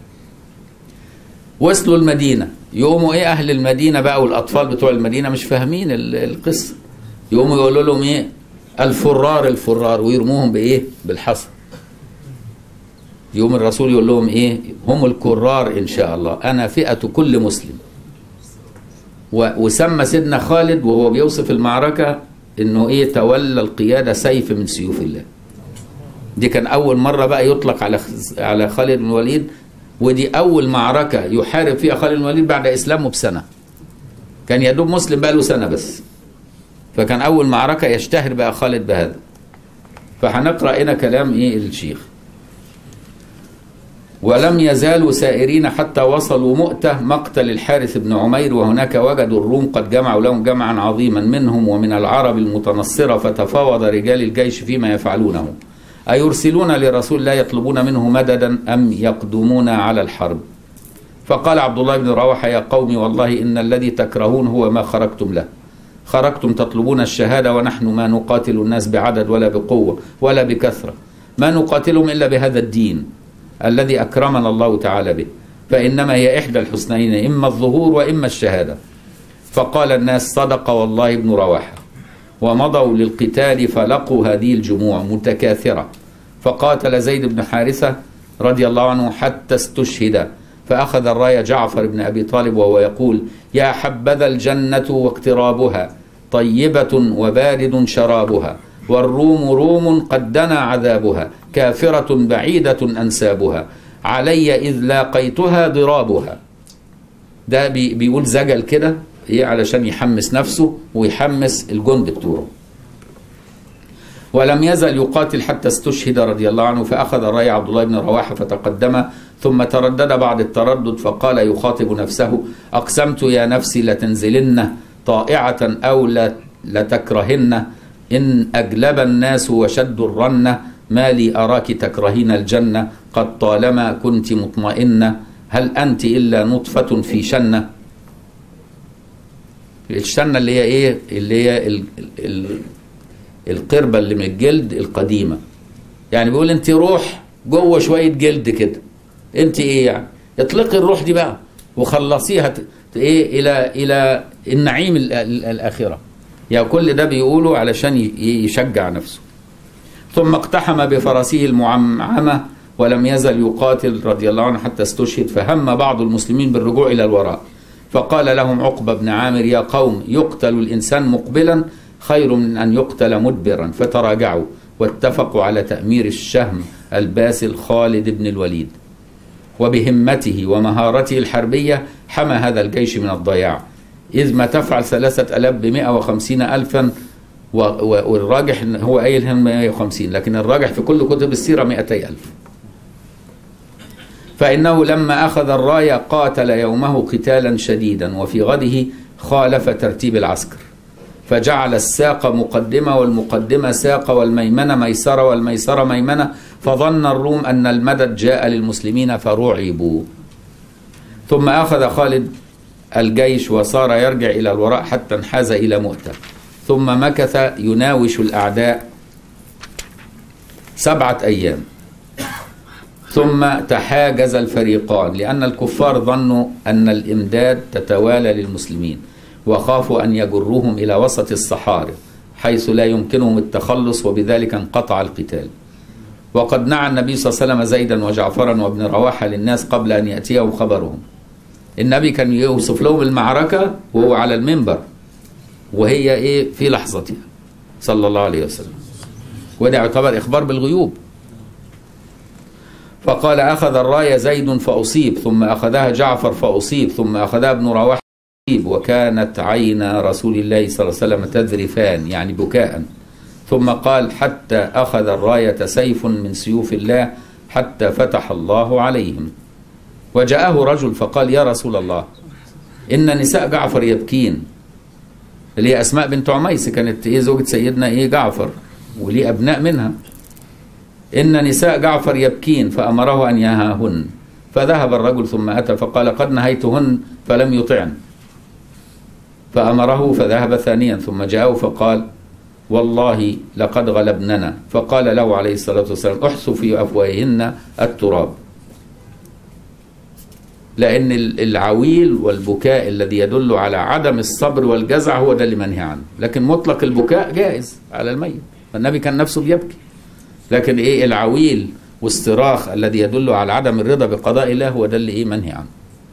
وصلوا المدينة يقوموا ايه اهل المدينة بقى والاطفال بتوع المدينة مش فاهمين ال- القصة يقوموا يقولوا لهم ايه الفرار الفرار ويرموهم بايه بالحصى يوم الرسول يقول لهم ايه هم الكرار ان شاء الله انا فئة كل مسلم و- وسمى سيدنا خالد وهو بيوصف المعركة انه ايه تولى القيادة سيف من سيوف الله دي كان اول مرة بقى يطلق على خ- على خالد بن الوليد ودي اول معركة يحارب فيها خالد بن الوليد بعد اسلامه بسنة كان يدوب مسلم بقى له سنة بس فكان اول معركة يشتهر بقى خالد بهذا فهنقرأ هنا كلام ايه الشيخ ولم يزالوا سائرين حتى وصلوا مؤتة مقتل الحارث بن عمير وهناك وجدوا الروم قد جمعوا لهم جمعا عظيما منهم ومن العرب المتنصرة فتفاوض رجال الجيش فيما يفعلونه أيرسلون لرسول الله يطلبون منه مددا أم يقدمون على الحرب فقال عبد الله بن رواحة يا قوم والله إن الذي تكرهون هو ما خرجتم له خرجتم تطلبون الشهادة ونحن ما نقاتل الناس بعدد ولا بقوة ولا بكثرة ما نقاتلهم إلا بهذا الدين الذي أكرمنا الله تعالى به فإنما هي إحدى الحسنين إما الظهور وإما الشهادة فقال الناس صدق والله ابن رواحة ومضوا للقتال فلقوا هذه الجموع متكاثرة فقاتل زيد بن حارثة رضي الله عنه حتى استشهد فأخذ الراية جعفر بن أبي طالب وهو يقول يا حبذا الجنة واقترابها طيبة وبارد شرابها والروم روم قد دنا عذابها كافرة بعيدة أنسابها علي إذ لاقيتها ضرابها ده بي بيقول زجل كده ايه علشان يحمس نفسه ويحمس الجند بتوعه ولم يزل يقاتل حتى استشهد رضي الله عنه فأخذ راية عبد الله بن رواحة فتقدم ثم تردد بعد التردد فقال يخاطب نفسه أقسمت يا نفسي لتنزلن طائعة أو لا- لتكرهن إن أجلب الناس وشدوا الرنة ما لي أراك تكرهين الجنة قد طالما كنت مطمئنة هل أنت إلا نطفة في شنة الشنة اللي هي إيه اللي هي ال ال القربة اللي من الجلد القديمة يعني بيقول انت روح جوه شوية جلد كده انت ايه يعني اطلقي الروح دي بقى وخلصيها ت- ت- ايه الى الى النعيم ال- ال- الاخرة يعني كل ده بيقوله علشان ي- يشجع نفسه ثم اقتحم بفرسه المعمعمة ولم يزل يقاتل رضي الله عنه حتى استشهد فهم بعض المسلمين بالرجوع إلى الوراء فقال لهم عقبة بن عامر يا قوم يقتل الإنسان مقبلا خير من أن يقتل مدبرا فتراجعوا واتفقوا على تأمير الشهم الباسل خالد بن الوليد وبهمته ومهارته الحربية حمى هذا الجيش من الضياع إذ ما تفعل ثلاثة ألاف بمئة وخمسين ألفا و- و- والراجح إن هو قايل هم 150 لكن الراجح في كل كتب السيرة 200 ألف فإنه لما أخذ الراية قاتل يومه قتالا شديدا وفي غده خالف ترتيب العسكر فجعل الساق مقدمة والمقدمة ساق والميمنة ميسرة والميسرة ميمنة فظن الروم أن المدد جاء للمسلمين فرعبوا ثم أخذ خالد الجيش وصار يرجع إلى الوراء حتى انحاز إلى مؤتة ثم مكث يناوش الأعداء سبعة أيام ثم تحاجز الفريقان لأن الكفار ظنوا أن الإمداد تتوالى للمسلمين وخافوا أن يجروهم إلى وسط الصحاري حيث لا يمكنهم التخلص وبذلك انقطع القتال وقد نعى النبي صلى الله عليه وسلم زيدا وجعفرا وابن رواحة للناس قبل أن يأتيهم خبرهم النبي كان يوصف لهم المعركة وهو على المنبر وهي ايه في لحظتها صلى الله عليه وسلم وده يعتبر اخبار بالغيوب فقال اخذ الرايه زيد فاصيب ثم اخذها جعفر فاصيب ثم اخذها ابن رواحه فأصيب وكانت عين رسول الله صلى الله عليه وسلم تذرفان يعني بكاء ثم قال حتى أخذ الراية سيف من سيوف الله حتى فتح الله عليهم وجاءه رجل فقال يا رسول الله إن نساء جعفر يبكين اللي هي أسماء بنت عميس كانت إيه زوجة سيدنا إيه جعفر وليه أبناء منها إن نساء جعفر يبكين فأمره أن ينهاهن فذهب الرجل ثم أتى فقال قد نهيتهن فلم يطعن فأمره فذهب ثانيا ثم جاءه فقال والله لقد غلبننا فقال له عليه الصلاة والسلام احثوا في أفواههن التراب لأن العويل والبكاء الذي يدل على عدم الصبر والجزع هو ده اللي منهي عنه لكن مطلق البكاء جائز على الميت فالنبي كان نفسه بيبكي لكن ايه العويل والصراخ الذي يدل على عدم الرضا بقضاء الله هو ده اللي ايه منهي عنه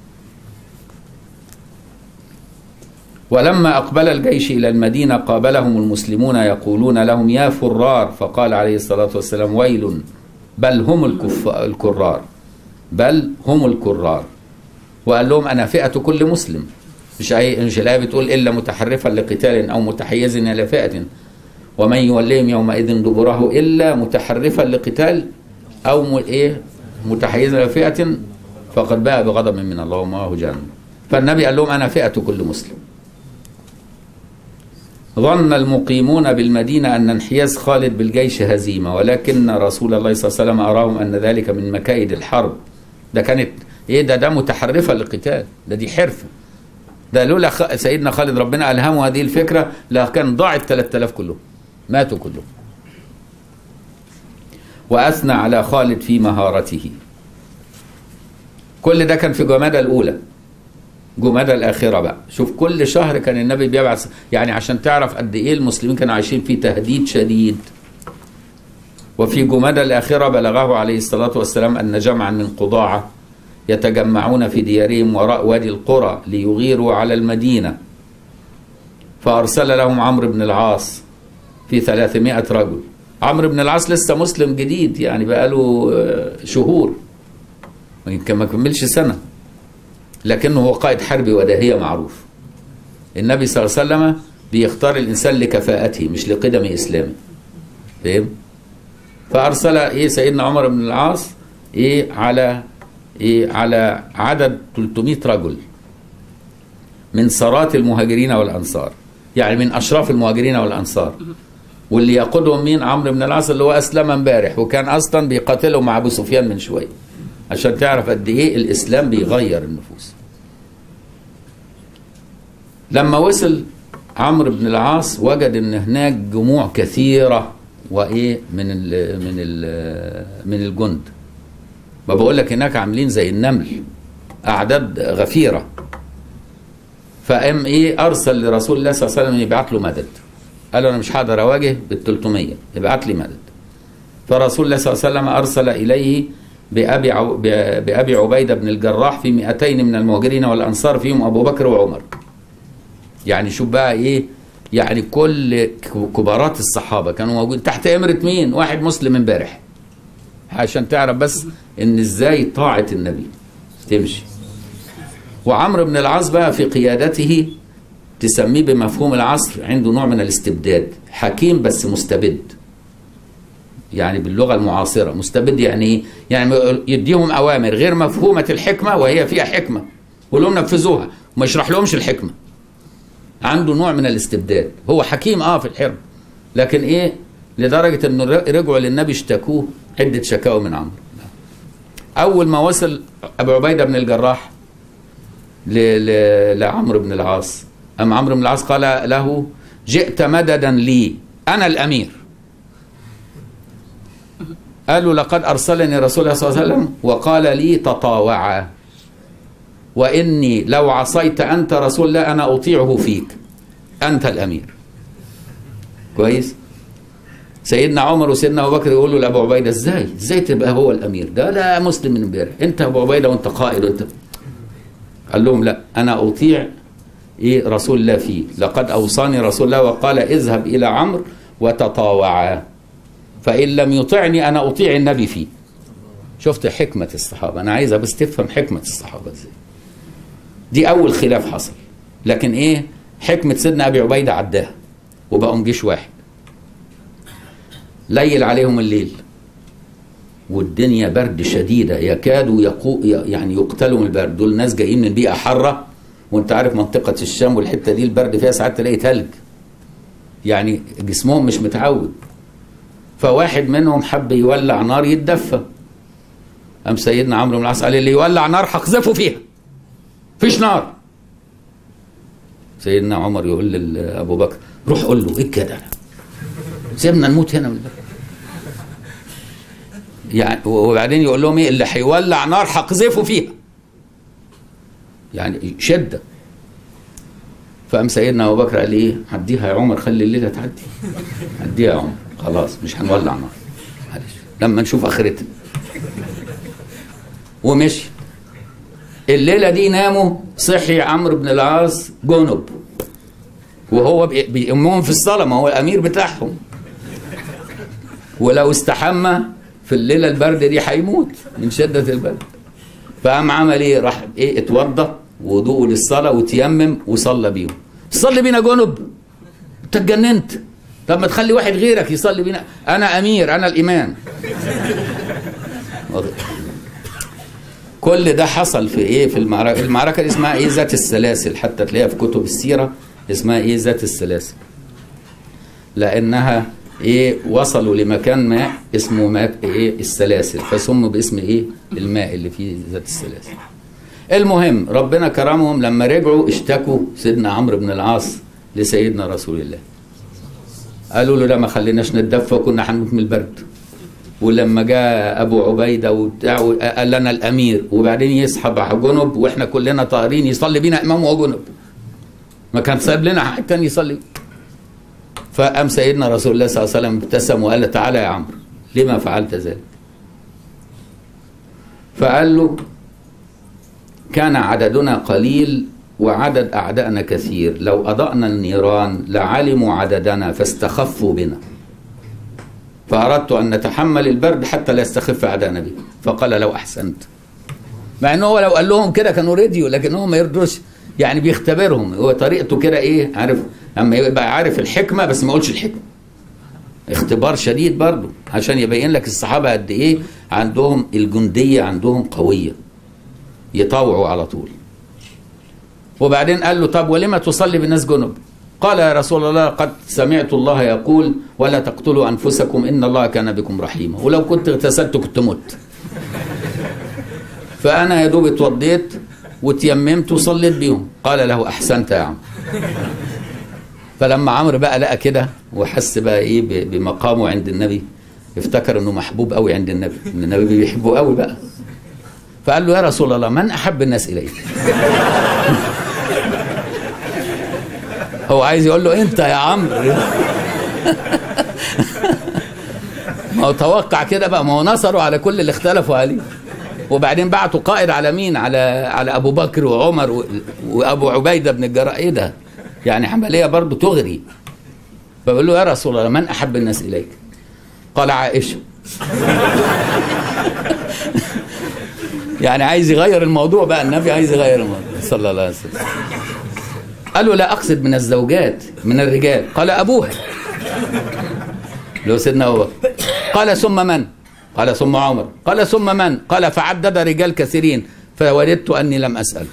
ولما أقبل الجيش إلى المدينة قابلهم المسلمون يقولون لهم يا فرار فقال عليه الصلاة والسلام ويل بل هم الكف... الكرار بل هم الكرار وقال لهم أنا فئة كل مسلم مش أي مش الآية بتقول إلا متحرفا لقتال أو متحيز إلى فئة ومن يوليهم يومئذ دبره إلا متحرفا لقتال أو م... إيه متحيزا إلى فئة فقد باء بغضب من الله وما جهنم فالنبي قال لهم أنا فئة كل مسلم ظن المقيمون بالمدينة أن انحياز خالد بالجيش هزيمة ولكن رسول الله صلى الله عليه وسلم أراهم أن ذلك من مكائد الحرب ده كانت إيه ده ده متحرفة للقتال ده دي حرفة ده لولا خ... سيدنا خالد ربنا ألهمه هذه الفكرة لكان ضاع ال 3000 كلهم ماتوا كلهم وأثنى على خالد في مهارته كل ده كان في جمادى الأولى جمادى الآخرة بقى شوف كل شهر كان النبي بيبعث يعني عشان تعرف قد إيه المسلمين كانوا عايشين في تهديد شديد وفي جمادى الآخرة بلغه عليه الصلاة والسلام أن جمعا من قضاعة يتجمعون في ديارهم وراء وادي القرى ليغيروا على المدينة فأرسل لهم عمرو بن العاص في ثلاثمائة رجل عمرو بن العاص لسه مسلم جديد يعني بقاله شهور يمكن ما كملش سنه لكنه هو قائد حربي وداهية معروف النبي صلى الله عليه وسلم بيختار الإنسان لكفاءته مش لقدم إسلامه فاهم فأرسل إيه سيدنا عمر بن العاص إيه على إيه على عدد 300 رجل من سرات المهاجرين والأنصار يعني من أشراف المهاجرين والأنصار واللي يقودهم مين عمرو بن العاص اللي هو أسلم امبارح وكان أصلا بيقاتله مع أبو سفيان من شوية عشان تعرف قد ايه الاسلام بيغير النفوس لما وصل عمرو بن العاص وجد ان هناك جموع كثيره وايه من ال من ال من الجند ما بقول لك هناك عاملين زي النمل اعداد غفيره فقام ايه ارسل لرسول الله صلى الله عليه وسلم يبعت له مدد قال له انا مش هقدر اواجه بال 300 ابعت لي مدد فرسول الله صلى الله عليه وسلم ارسل اليه بأبي, عو... بأبي عبيدة بن الجراح في 200 من المهاجرين والأنصار فيهم أبو بكر وعمر يعني شوف بقى إيه يعني كل كبارات الصحابة كانوا موجودين تحت إمرة مين واحد مسلم امبارح عشان تعرف بس إن إزاي طاعة النبي تمشي وعمرو بن العاص بقى في قيادته تسميه بمفهوم العصر عنده نوع من الاستبداد حكيم بس مستبد يعني باللغه المعاصره مستبد يعني ايه؟ يعني يديهم اوامر غير مفهومه الحكمه وهي فيها حكمه ويقول لهم نفذوها وما يشرح لهمش الحكمه عنده نوع من الاستبداد هو حكيم اه في الحرب لكن ايه لدرجه انه رجعوا للنبي اشتكوه عده شكاوى من عمرو اول ما وصل ابو عبيده بن الجراح لعمرو بن العاص أم عمرو بن العاص قال له جئت مددا لي أنا الأمير قالوا لقد أرسلني رسول الله صلى الله عليه وسلم وقال لي تطاوعا وإني لو عصيت أنت رسول الله أنا أطيعه فيك أنت الأمير كويس سيدنا عمر وسيدنا ابو بكر يقولوا لابو عبيده ازاي ازاي تبقى هو الامير ده ده مسلم من امبارح انت ابو عبيده وانت قائد وانت قال لهم لا انا اطيع ايه رسول الله فيه لقد اوصاني رسول الله وقال اذهب الى عمرو وتطاوعا فان لم يطعني انا اطيع النبي فيه شفت حكمه الصحابه انا عايزها بس تفهم حكمه الصحابه ازاي دي اول خلاف حصل لكن ايه حكمه سيدنا ابي عبيده عداها وبقوا جيش واحد ليل عليهم الليل والدنيا برد شديدة يكادوا يقو يعني يقتلوا من البرد دول ناس جايين من بيئة حارة وانت عارف منطقة الشام والحتة دي البرد فيها ساعات تلاقي تلج يعني جسمهم مش متعود فواحد منهم حب يولع نار يتدفى قام سيدنا عمرو بن العاص قال اللي يولع نار هقذفه فيها فيش نار سيدنا عمر يقول لابو بكر روح قول له ايه كده سيبنا نموت هنا من البرد يعني وبعدين يقول لهم ايه اللي هيولع نار هقذفه فيها يعني شده فقام سيدنا ابو بكر قال ايه عديها يا عمر خلي الليله تعدي عديها يا عمر خلاص مش هنولع نار معلش لما نشوف اخرتها ومشي الليله دي ناموا صحي عمرو بن العاص جنب وهو بيأمهم في الصلاه ما هو الامير بتاعهم ولو استحمى في الليله البرد دي هيموت من شده البرد فقام عمل ايه راح ايه اتوضى وضوءه للصلاه وتيمم وصلى بيهم صلي بينا جنب انت اتجننت طب ما تخلي واحد غيرك يصلي بينا انا امير انا الامام كل ده حصل في ايه في المعركه المعركه دي اسمها ايه ذات السلاسل حتى تلاقيها في كتب السيره اسمها ايه ذات السلاسل لانها ايه وصلوا لمكان ماء اسمه ماء ايه السلاسل فسموا باسم ايه الماء اللي فيه ذات السلاسل المهم ربنا كرمهم لما رجعوا اشتكوا سيدنا عمرو بن العاص لسيدنا رسول الله قالوا له لا ما خليناش نتدفى وكنا هنموت من البرد ولما جاء ابو عبيده وبتاع قال لنا الامير وبعدين يسحب جنب واحنا كلنا طاهرين يصلي بينا امام وهو جنب ما كان سايب لنا حد تاني يصلي فقام سيدنا رسول الله صلى الله عليه وسلم ابتسم وقال تعالى يا عمرو لما فعلت ذلك فقال له كان عددنا قليل وعدد أعدائنا كثير لو أضأنا النيران لعلموا عددنا فاستخفوا بنا فأردت أن نتحمل البرد حتى لا يستخف أعدائنا بنا فقال لو أحسنت مع أنه هو لو قال لهم كده كانوا راديو لكن هو ما يردوش يعني بيختبرهم هو طريقته كده إيه عارف أما يبقى عارف الحكمة بس ما يقولش الحكمة اختبار شديد برضه عشان يبين لك الصحابة قد إيه عندهم الجندية عندهم قوية يطوعوا على طول وبعدين قال له طب ولما تصلي بالناس جنب قال يا رسول الله قد سمعت الله يقول ولا تقتلوا أنفسكم إن الله كان بكم رحيما ولو كنت اغتسلت كنت مت فأنا يا دوب اتوضيت وتيممت وصليت بيهم قال له أحسنت يا عم فلما عمرو بقى لقى كده وحس بقى ايه بمقامه عند النبي افتكر انه محبوب قوي عند النبي ان النبي بيحبه قوي بقى فقال له يا رسول الله من احب الناس اليك هو عايز يقول له انت يا عمرو ما هو توقع كده بقى ما هو نصروا على كل اللي اختلفوا عليه وبعدين بعتوا قائد على مين على على ابو بكر وعمر و... وابو عبيده بن الجراح ايه ده يعني عمليه برضه تغري فبقول له يا رسول الله من احب الناس اليك قال عائشه يعني عايز يغير الموضوع بقى النبي عايز يغير الموضوع صلى الله عليه وسلم قال له لا اقصد من الزوجات من الرجال قال ابوها لو سيدنا ابو بكر قال ثم من قال ثم عمر قال ثم من قال فعدد رجال كثيرين فوددت اني لم اسال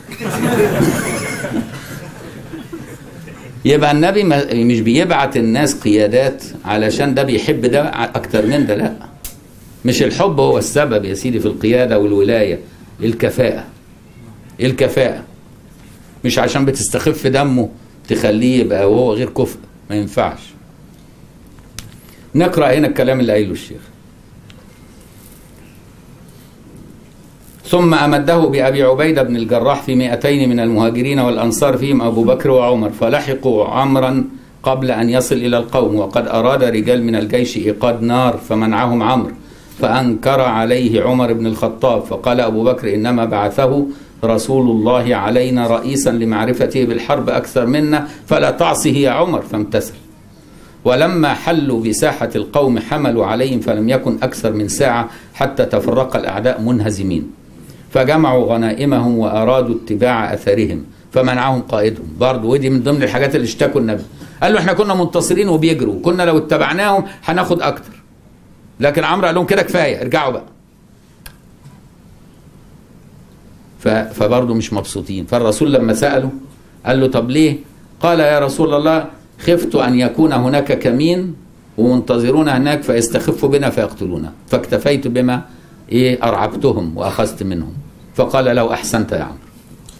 يبقى النبي مش بيبعت الناس قيادات علشان ده بيحب ده اكتر من ده لا مش الحب هو السبب يا سيدي في القياده والولايه الكفاءه الكفاءه مش عشان بتستخف دمه تخليه يبقى وهو غير كفء ما ينفعش نقرا هنا الكلام اللي قايله الشيخ ثم أمده بأبي عبيدة بن الجراح في مئتين من المهاجرين والأنصار فيهم أبو بكر وعمر فلحقوا عمرا قبل أن يصل إلى القوم وقد أراد رجال من الجيش إيقاد نار فمنعهم عمرو فأنكر عليه عمر بن الخطاب فقال أبو بكر إنما بعثه رسول الله علينا رئيسا لمعرفته بالحرب أكثر منا فلا تعصه يا عمر فامتثل ولما حلوا بساحة القوم حملوا عليهم فلم يكن أكثر من ساعة حتى تفرق الأعداء منهزمين فجمعوا غنائمهم وأرادوا اتباع أثرهم فمنعهم قائدهم برضه ودي من ضمن الحاجات اللي اشتكوا النبي قال له احنا كنا منتصرين وبيجروا كنا لو اتبعناهم هناخد أكتر لكن عمرو قال لهم كده كفايه ارجعوا بقى ف- فبرضه مش مبسوطين فالرسول لما سأله قال له طب ليه قال يا رسول الله خفت أن يكون هناك كمين ومنتظرون هناك فيستخفوا بنا فيقتلونا فاكتفيت بما إيه أرعبتهم وأخذت منهم فقال لو أحسنت يا عمرو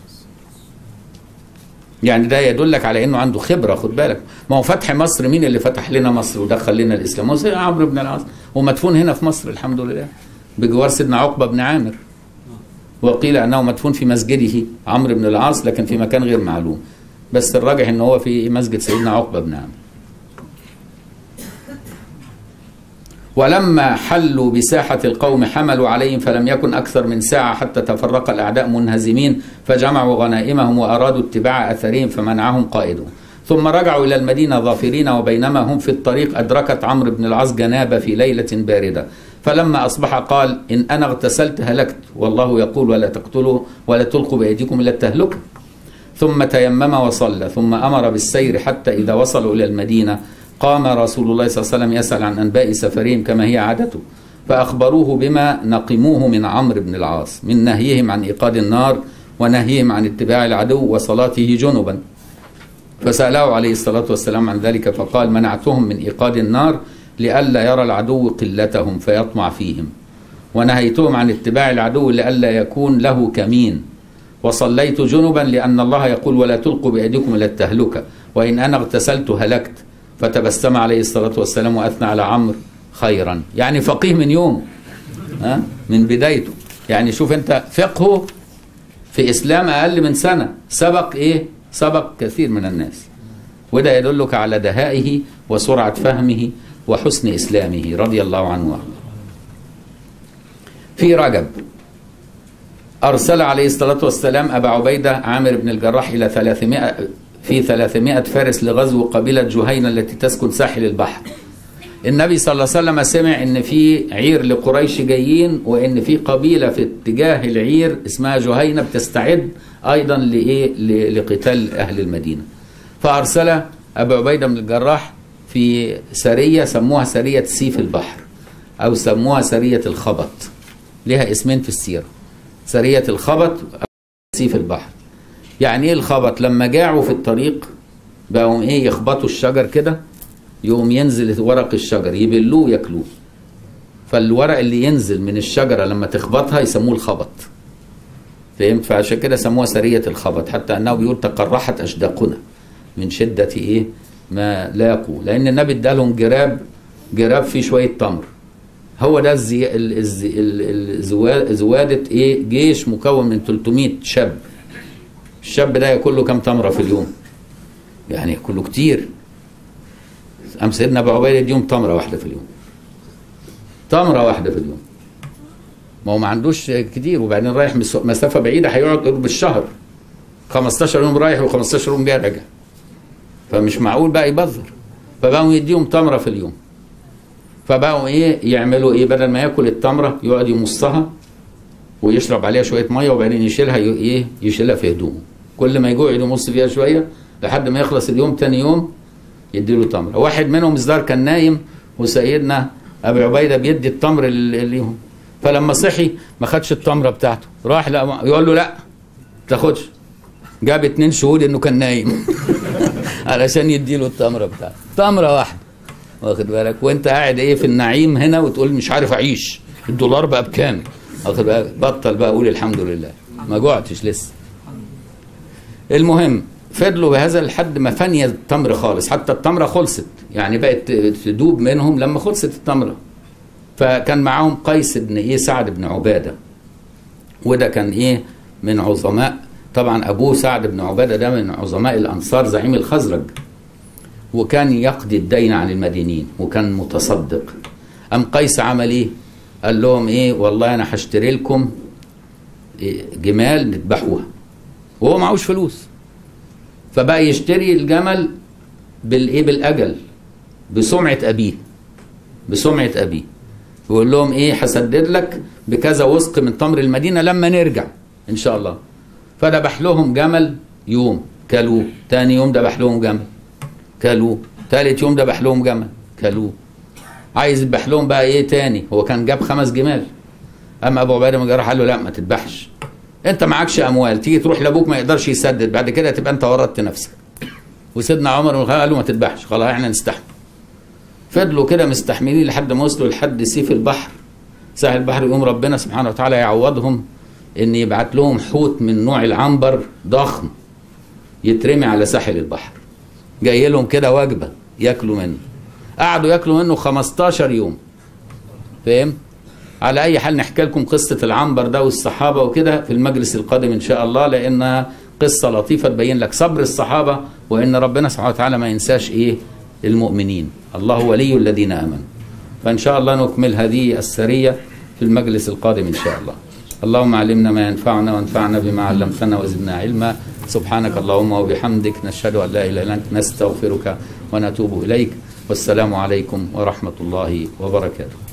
يعني ده يدلك على انه عنده خبره خد بالك ما هو فتح مصر مين اللي فتح لنا مصر ودخل لنا الاسلام هو سيدنا عمرو بن العاص ومدفون هنا في مصر الحمد لله بجوار سيدنا عقبه بن عامر وقيل انه مدفون في مسجده عمرو بن العاص لكن في مكان غير معلوم بس الراجح ان هو في مسجد سيدنا عقبه بن عامر ولما حلوا بساحة القوم حملوا عليهم فلم يكن أكثر من ساعة حتى تفرق الأعداء منهزمين فجمعوا غنائمهم وأرادوا اتباع أثرهم فمنعهم قائدهم ثم رجعوا إلى المدينة ظافرين وبينما هم في الطريق أدركت عمرو بن العاص جنابة في ليلة باردة فلما أصبح قال إن أنا اغتسلت هلكت والله يقول ولا تقتلوا ولا تلقوا بأيديكم إلى التهلكة ثم تيمم وصلى ثم امر بالسير حتى اذا وصلوا الى المدينه قام رسول الله صلى الله عليه وسلم يسال عن انباء سفرهم كما هي عادته فاخبروه بما نقموه من عمرو بن العاص من نهيهم عن ايقاد النار ونهيهم عن اتباع العدو وصلاته جنبا فساله عليه الصلاه والسلام عن ذلك فقال منعتهم من ايقاد النار لئلا يرى العدو قلتهم فيطمع فيهم ونهيتهم عن اتباع العدو لئلا يكون له كمين وصليت جنبا لأن الله يقول ولا تلقوا بأيديكم إلى التهلكة وإن أنا اغتسلت هلكت فتبسم عليه الصلاة والسلام وأثنى على عمرو خيرا يعني فقيه من يوم ها من بدايته يعني شوف أنت فقهه في إسلام أقل من سنة سبق إيه سبق كثير من الناس وده يدلك على دهائه وسرعة فهمه وحسن إسلامه رضي الله عنه وارضاه في رجب أرسل عليه الصلاة والسلام أبا عبيدة عامر بن الجراح إلى 300 في 300 فارس لغزو قبيلة جهينة التي تسكن ساحل البحر النبي صلى الله عليه وسلم سمع ان في عير لقريش جايين وان في قبيله في اتجاه العير اسمها جهينه بتستعد ايضا لايه ل- لقتال اهل المدينه فارسل ابو عبيده بن الجراح في سريه سموها سريه سيف البحر او سموها سريه الخبط لها اسمين في السيره سريه الخبط أو سيف البحر يعني ايه الخبط لما جاعوا في الطريق بقوا ايه يخبطوا الشجر كده يقوم ينزل ورق الشجر يبلوه وياكلوه فالورق اللي ينزل من الشجره لما تخبطها يسموه الخبط فهمت فعشان كده سموها سريه الخبط حتى انه بيقول تقرحت اشداقنا من شده ايه ما لاقوا لان النبي ادالهم جراب جراب فيه شويه تمر هو ده الزي... ال... الز... ال... الزوا... زواده ايه جيش مكون من 300 شاب الشاب ده ياكل له كام تمره في اليوم يعني ياكل له كتير قام سيدنا ابو عبيده يديهم تمره واحده في اليوم تمره واحده في اليوم ما هو ما عندوش كتير وبعدين رايح مس- مسافه بعيده هيقعد بالشهر 15 يوم رايح و15 يوم جاي راجع فمش معقول بقى يبذر فبقوا يديهم تمره في اليوم فبقوا ايه يعملوا ايه بدل ما ياكل التمره يقعد يمصها ويشرب عليها شويه ميه وبعدين يشيلها ي- ايه يشيلها في هدومه كل ما يجوع يمص فيها شويه لحد ما يخلص اليوم تاني يوم يديله تمره واحد منهم الزار كان نايم وسيدنا ابو عبيده بيدي التمر ل- ليهم فلما صحي ما خدش التمره بتاعته راح لا يقول له لا تاخدش جاب اتنين شهود انه كان نايم علشان يديله التمره بتاعته تمره واحده واخد بالك وانت قاعد ايه في النعيم هنا وتقول مش عارف اعيش الدولار بقى بكام واخد بالك بطل بقى قول الحمد لله ما جوعتش لسه المهم فضلوا بهذا لحد ما فني التمر خالص حتى التمره خلصت يعني بقت تدوب منهم لما خلصت التمره فكان معاهم قيس بن ايه سعد بن عباده وده كان ايه من عظماء طبعا ابوه سعد بن عباده ده من عظماء الانصار زعيم الخزرج وكان يقضي الدين عن المدينين وكان متصدق ام قيس عمل ايه قال لهم ايه والله انا هشتري لكم إيه جمال نذبحوها وهو معهوش فلوس فبقى يشتري الجمل بالايه بالاجل بسمعه ابيه بسمعه ابيه يقول لهم ايه هسدد لك بكذا وسق من تمر المدينه لما نرجع ان شاء الله فذبح لهم جمل يوم كلوه تاني يوم ذبح لهم جمل كلوه تالت يوم ذبح لهم جمل كلوه عايز يذبح لهم بقى ايه تاني هو كان جاب خمس جمال اما ابو عبيده بن الجراح قال له لا ما تذبحش انت معكش اموال تيجي تروح لابوك ما يقدرش يسدد بعد كده تبقى انت ورطت نفسك وسيدنا عمر بن الخطاب قال له ما تذبحش خلاص احنا نستحمل فضلوا كده مستحملين لحد ما وصلوا لحد سيف البحر ساحل البحر يقوم ربنا سبحانه وتعالى يعوضهم ان يبعت لهم حوت من نوع العنبر ضخم يترمي على ساحل البحر جاي لهم كده وجبه ياكلوا منه قعدوا ياكلوا منه 15 يوم فاهم على اي حال نحكي لكم قصه العنبر ده والصحابه وكده في المجلس القادم ان شاء الله لانها قصه لطيفه تبين لك صبر الصحابه وان ربنا سبحانه وتعالى ما ينساش ايه المؤمنين الله ولي الذين امنوا فان شاء الله نكمل هذه السريه في المجلس القادم ان شاء الله اللهم علمنا ما ينفعنا وانفعنا بما علمتنا وزدنا علما سبحانك اللهم وبحمدك نشهد ان لا اله الا انت نستغفرك ونتوب اليك والسلام عليكم ورحمه الله وبركاته